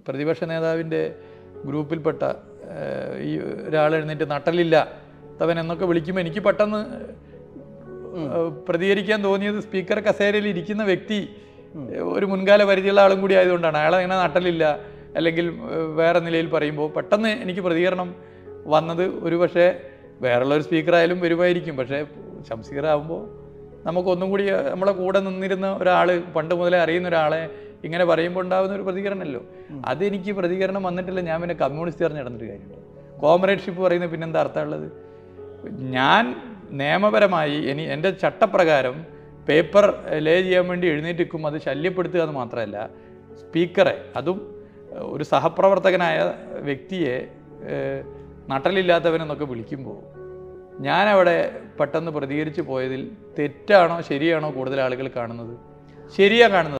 പ്രതിപക്ഷ നേതാവിൻ്റെ ഗ്രൂപ്പിൽപ്പെട്ട ഏഹ്, ഈ ഒരാൾ എഴുന്നേറ്റ് നട്ടലില്ല തവൻ എന്നൊക്കെ വിളിക്കുമ്പോൾ എനിക്ക് പെട്ടെന്ന് ഏഹ്, പ്രതികരിക്കാൻ തോന്നിയത് സ്പീക്കർ കസേരയിൽ ഇരിക്കുന്ന വ്യക്തി ഒരു മുൻകാല പരിചയമുള്ള ആളും കൂടി ആയതുകൊണ്ടാണ് അയാൾ അങ്ങനെ നട്ടലില്ല അല്ലെങ്കിൽ ഏഹ്, വേറെ നിലയിൽ പറയുമ്പോൾ പെട്ടെന്ന് എനിക്ക് പ്രതികരണം വന്നത് ഒരു പക്ഷേ വേറുള്ള ഒരു സ്പീക്കറായാലും വരുമായിരിക്കും പക്ഷേ ഷംസീർ ആകുമ്പോൾ നമുക്കൊന്നും കൂടി ഏഹ്, നമ്മളെ കൂടെ നിന്നിരുന്ന ഒരാൾ പണ്ട് മുതലേ അറിയുന്ന ഒരാളെ ഇങ്ങനെ പറയുമ്പോൾ ഉണ്ടാകുന്ന ഒരു പ്രതികരണമല്ലോ അതെനിക്ക് പ്രതികരണം വന്നിട്ടില്ല ഞാൻ പിന്നെ കമ്മ്യൂണിസ്റ്റ് പറഞ്ഞ് നടന്നിട്ട് കാര്യമുണ്ട് കോമറേഡ്ഷിപ്പ് പറയുന്നത് പിന്നെന്താ അർത്ഥമുള്ളത് ഞാൻ നിയമപരമായി ഇനി എൻ്റെ ചട്ടപ്രകാരം പേപ്പർ ലേ ചെയ്യാൻ വേണ്ടി എഴുന്നേറ്റ് നിൽക്കും അത് ശല്യപ്പെടുത്തുക എന്ന് മാത്രമല്ല സ്പീക്കറെ അതും ഏഹ്, ഒരു സഹപ്രവർത്തകനായ വ്യക്തിയെ ഏഹ്, നട്ടലില്ലാത്തവനെന്നൊക്കെ വിളിക്കുമ്പോൾ ഞാനവിടെ പെട്ടെന്ന് പ്രതികരിച്ച് പോയതിൽ തെറ്റാണോ ശരിയാണോ കൂടുതൽ ആളുകൾ കാണുന്നത് ശരിയാ കാണുന്നത്